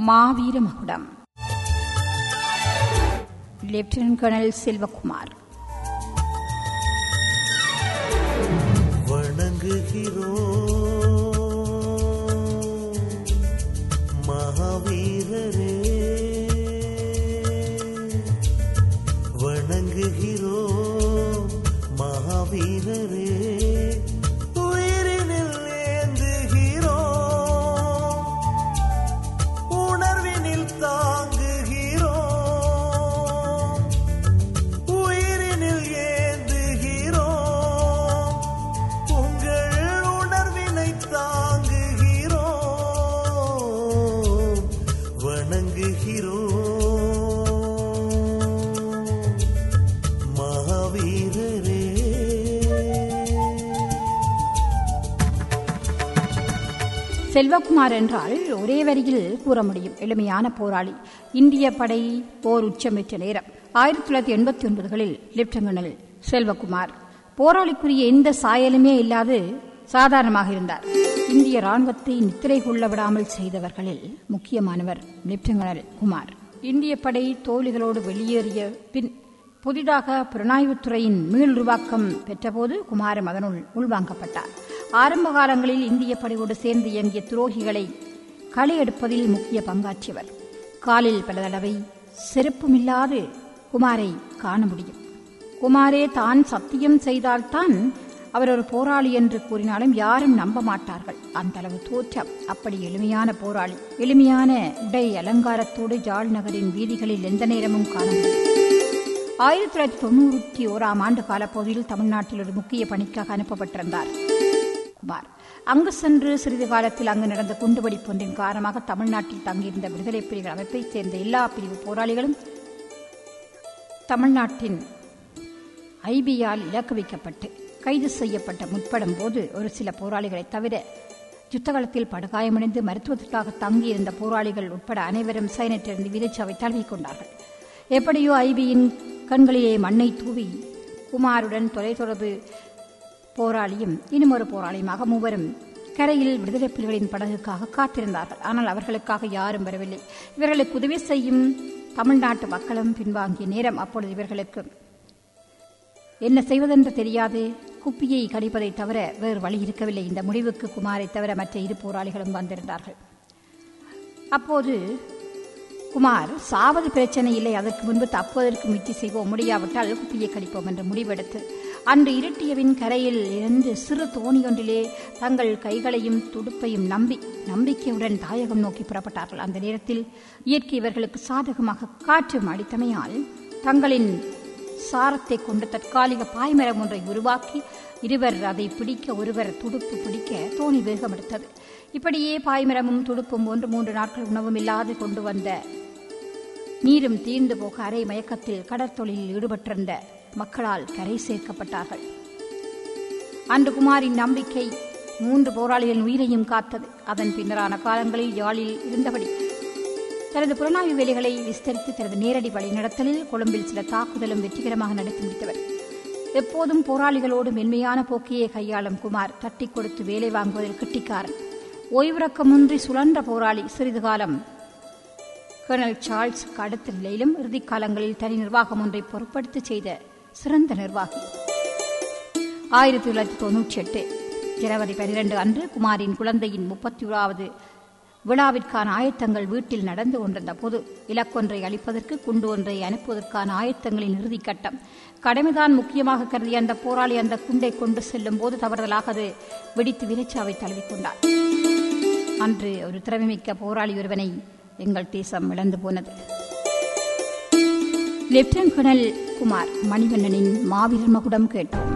மாவீர மகுடம் lieutenant colonel Selvakumar வணங்குகிறோம் மகாவீரரே வணங்குகிறோம் மகாவீரரே உயிரினில் ஏந்துகிறோம் உணர்வினில் தாங்குகிறோம் உயிரினில் ஏந்துகிறோம் உங்கள் உணர்வினை தாங்குகிறோம் வணங்குகிறோம் மகாவீரரே செல்வகுமார் என்றால் ஒரே வரியில் கூற முடியும் எளிமையான போராளி இந்திய படை போர் உச்சம் பெற்ற நேரம் ஆயிரத்தி தொள்ளாயிரத்தி எண்பத்தி ஒன்பதுகளில் லெப்டினன்ட் கர்னல் செல்வகுமார் போராளிக்குரிய எந்த சாயலுமே இல்லாது சாதாரணமாக இருந்தார் இந்திய ராணுவத்தை நித்திரை கொள்ள விடாமல் செய்தவர்களில் முக்கியமானவர் லெப்டினன்ட் கர்னல் குமார் இந்திய படை தோழிகளோடு வெளியேறிய பின் புதிதாக புலனாய்வுத்துறையின் மீளுருவாக்கம் பெற்றபோது குமாரம் அதனுள் உள்வாங்கப்பட்டார் ஆரம்ப காலங்களில் இந்திய படையோடு சேர்ந்து இயங்கிய துரோகிகளை களை முக்கிய பங்காற்றியவர் காலில் பல தடவை செருப்புமில்லாது குமாரை காண முடியும் குமாரே தான் சத்தியம் செய்தால்தான் அவர் ஒரு போராளி என்று கூறினாலும் யாரும் நம்ப மாட்டார்கள் அந்த அளவு தோற்றம் அப்படி எளிமையான போராளி எளிமையான உடை அலங்காரத்தோடு ஜாழ் நகரின் வீதிகளில் எந்த நேரமும் காண முடியும் ஆயிரத்தி தொள்ளாயிரத்தி தொண்ணூற்றி ஓராம் ஆண்டு காலப்பகுதியில் தமிழ்நாட்டில் ஒரு முக்கிய பணிக்காக அனுப்பப்பட்டிருந்தார் குமார் அங்கு சென்று சிறிது காலத்தில் அங்கு நடந்த குண்டுவெடிப்பு ஒன்றின் காரணமாக தமிழ்நாட்டில் தங்கியிருந்த விடுதலை புலிகள் அமைப்பைச் சேர்ந்த எல்லா பிரிவு போராளிகளும் தமிழ்நாட்டின் ஐபியால் இலக்கு வைக்கப்பட்டு கைது செய்யப்பட்ட முற்படும் போது ஒரு சில போராளிகளை தவிர யுத்தகலத்தில் படுகாயமடைந்து மருத்துவத்திற்காக தங்கியிருந்த போராளிகள் உட்பட அனைவரும் சைனத்திலிருந்து வீரச்சாவை தழுவிக் கொண்டார்கள் எப்படியோ ஐபியின் கண்களிலே மண்ணை தூவி குமாருடன் தொலைத்தொடர்பு போராளியும் இன்னும் ஒரு போராளியுமாக மூவரும் கரையில் விடுதலை புலிகளின் படகுக்காக காத்திருந்தார்கள் ஆனால் அவர்களுக்காக யாரும் வரவில்லை இவர்களுக்கு உதவி செய்யும் தமிழ்நாட்டு மக்களும் பின்வாங்கிய நேரம் அப்பொழுது இவர்களுக்கு என்ன செய்வதென்று தெரியாது குப்பியை கடிப்பதை தவிர வேறு வழி இருக்கவில்லை இந்த முடிவுக்கு குமாரை தவிர மற்ற இரு போராளிகளும் வந்திருந்தார்கள் அப்போது குமார் சாவது பிரச்சனை இல்லை அதற்கு முன்பு தப்புவதற்கு முயற்சி செய்வோம் முடியாவிட்டால் குப்பியை கடிப்போம் என்று முடிவெடுத்து அன்று இருட்டியவின் கரையில் இருந்து சிறு தோணியொன்றிலே தங்கள் கைகளையும் துடுப்பையும் நம்பி நம்பிக்கையுடன் தாயகம் நோக்கி புறப்பட்டார்கள் அந்த நேரத்தில் இயற்கை இவர்களுக்கு சாதகமாக காற்று அடித்தமையால் தங்களின் சாரத்தை கொண்டு தற்காலிக பாய்மரம் ஒன்றை உருவாக்கி இருவர் அதை பிடிக்க ஒருவர் துடுப்பு பிடிக்க தோணி வேகம் எடுத்தது இப்படியே பாய்மரமும் துடுப்பும் ஒன்று மூன்று நாட்கள் உணவும் இல்லாது கொண்டு வந்த நீரும் தீர்ந்து போக அரை மயக்கத்தில் கடற்தொழிலில் ஈடுபட்டிருந்த மக்களால் கரை சேர்க்கப்பட்டார்கள் அன்று குமாரின் நம்பிக்கை மூன்று போராளிகளின் உயிரையும் காத்தது அதன் பின்னரான காலங்களில் யாழில் இருந்தபடி தனது புலனாய்வு வேலைகளை விஸ்தரித்து தனது நேரடி வழிநடத்தலில் கொழும்பில் சில தாக்குதலும் வெற்றிகரமாக நடத்தி முடித்தவர் எப்போதும் போராளிகளோடு மென்மையான போக்கையே கையாளும் குமார் தட்டி கொடுத்து வேலை வாங்குவதில் கிட்டிக்காரன் ஓய்விறக்கமின்றி சுழன்ற போராளி சிறிது காலம் கர்னல் சார்ல்ஸ் அடுத்த நிலையிலும் இறுதிக் காலங்களில் தனி நிர்வாகம் ஒன்றை பொருட்படுத்தி செய்த சிறந்த நிர்வாகி ஆயிரத்தி தொள்ளாயிரத்தி தொன்னூற்றி எட்டு ஜனவரி பனிரெண்டு அன்று குமாரின் குழந்தையின் முப்பத்தி ஓராவது விழாவிற்கான ஆயத்தங்கள் வீட்டில் நடந்து கொண்டிருந்த போது இலக்கொன்றை அளிப்பதற்கு குண்டு ஒன்றை அனுப்புவதற்கான ஆயத்தங்களின் இறுதிக்கட்டம் கடமைதான் முக்கியமாக கருதிய அந்த போராளி அந்த குண்டை கொண்டு செல்லும் போது தவறுதலாக அது வெடித்து விரைச்சாவை தழுவிக்கொண்டார் அன்று ஒரு திறமைமிக்க போராளி ஒருவனை எங்கள் தேசம் இழந்து போனது லெப்டினன்ட் கர்னல் குமார் மணிவண்ணனின் மாவீரர் மகுடம் கேட்டோம்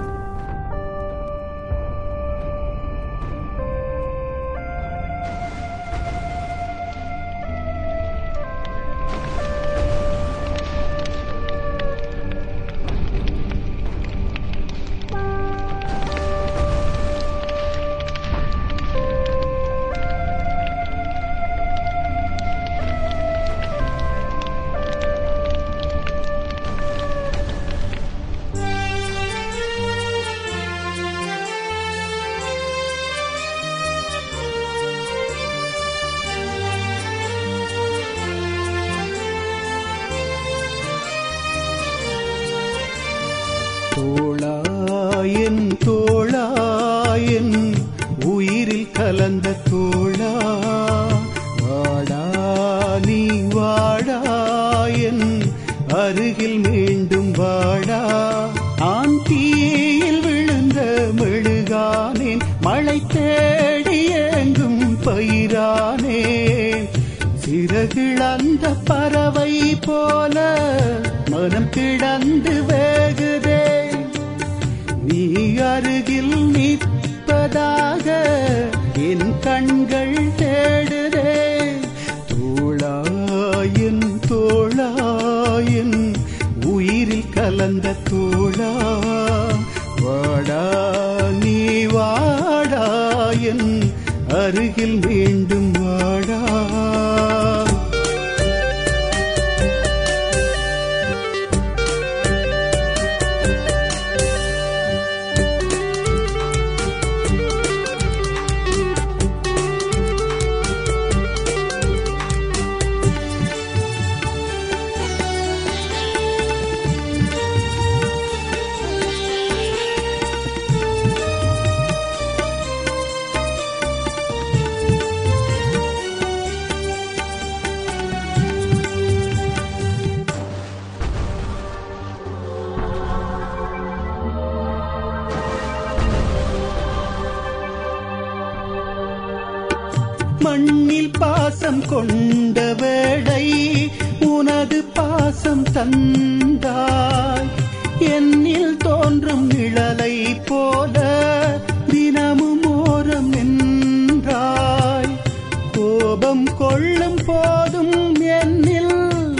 கலந்த தோழா வாடா நீ வாடா என் அருகில் மீண்டும் வாடா ஆன் தீயில் விழுந்த மெழுகானேன் மழை தேடி எங்கும் பயிரானேன் சிறகிழந்த பறவை போல மனம் கிடந்து வேகுதே நீ அருகில் நிற்பதாக என் கண்கள் தேடுதே தோளாயின் தோளாயின் உயிரில் கலந்த தோளா வாடா நீ வாடா என் அருகில் மீண்டும் வாடா மண்ணில் பாசம் கொண்ட வேளை உனது பாசம் தந்தாய் என்னில் தோன்றும் நிழலை போல தினமும் ஓரம் நின்றாய் கோபம் கொள்ளும் போதும் என்னில்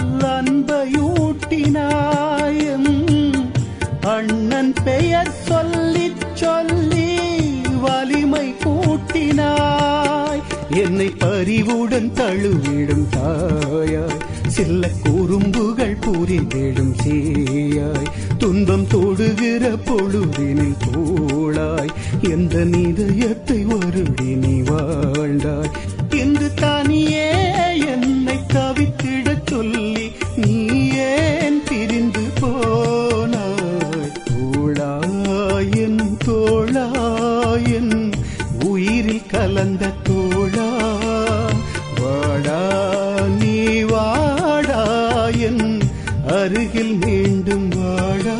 அன்பையூட்டினாய் எம் அண்ணன் பெயர் சொல்லிச் சொல்லி வலிமை கூட்டினாய் என்னை பறிவுடன் தழுவிடும் தாயாய் சில்ல குறும்புகள் புரிந்திடும் சீயாய் துன்பம் தொடுகிற பொழுதினில் தோளாய் எந்த நிதயத்தை வருடி நீ வாழ்ந்தாய் இன்று தனியே என்னை தவித்திடச் சொல்லி நீ ஏன் பிரிந்து போனாய் தோளாயன் தோளாயன் உயிரில் கலந்த தோழா வாடா நீ வாடாயன் அருகில் மீண்டும் வாடா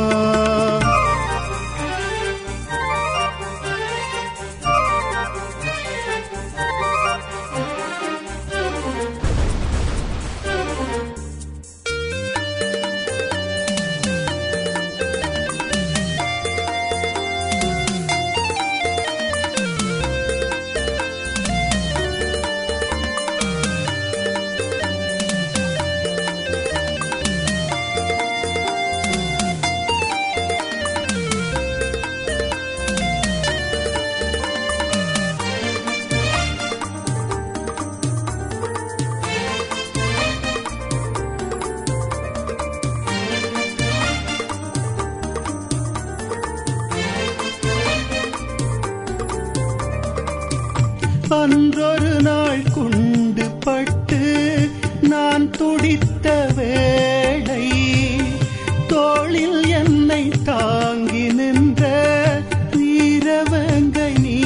அன்றொரு நாள் குண்டு பட்டு நான் துடித்த வேளை தோளில் என்னை தாங்கி நின்ற வீரவங்கை நீ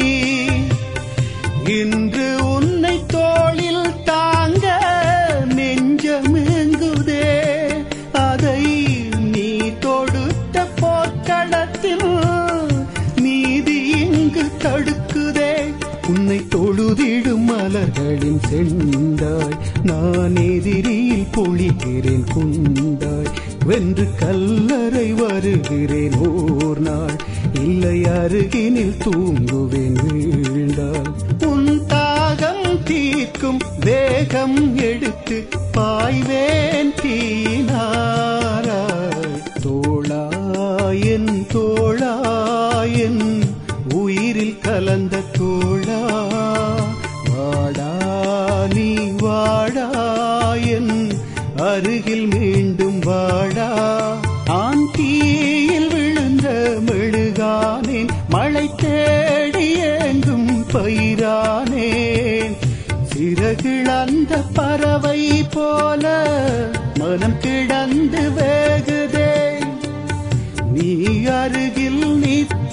இன்று உன்னை தோளில் தாங்க நெஞ்சமெங்குதே அதை நீ தொடுத்த போர்க்களத்தில் நீதி இங்கு தடுக்குதே உன்னை தொழுதிடும் மலர்களின் செந்தாய் நான் எதிரியில் பொழிகிறேன் குந்தாய் வென்று கல்லறை வருகிறேன் ஓர் நாள் இல்லை அருகினில் தூங்குவேன் வீழ்ந்தால் உன் தாகம் தீர்க்கும் வேகம் எடுத்து பாய்வேன் தீனாராய் தோளாயன் தோளாயன் உயிரில் கலந்த தோழா வாடா நீ வாடாயன் அருகில் மீண்டும் வாடா ஆன் தீயில் விழுந்த மெழுகானேன் மழை தேடி எங்கும் பயிரானேன் சிறகிழந்த பறவை போல மனம் கிடந்து வேகுதே நீ அருகில் நிற்க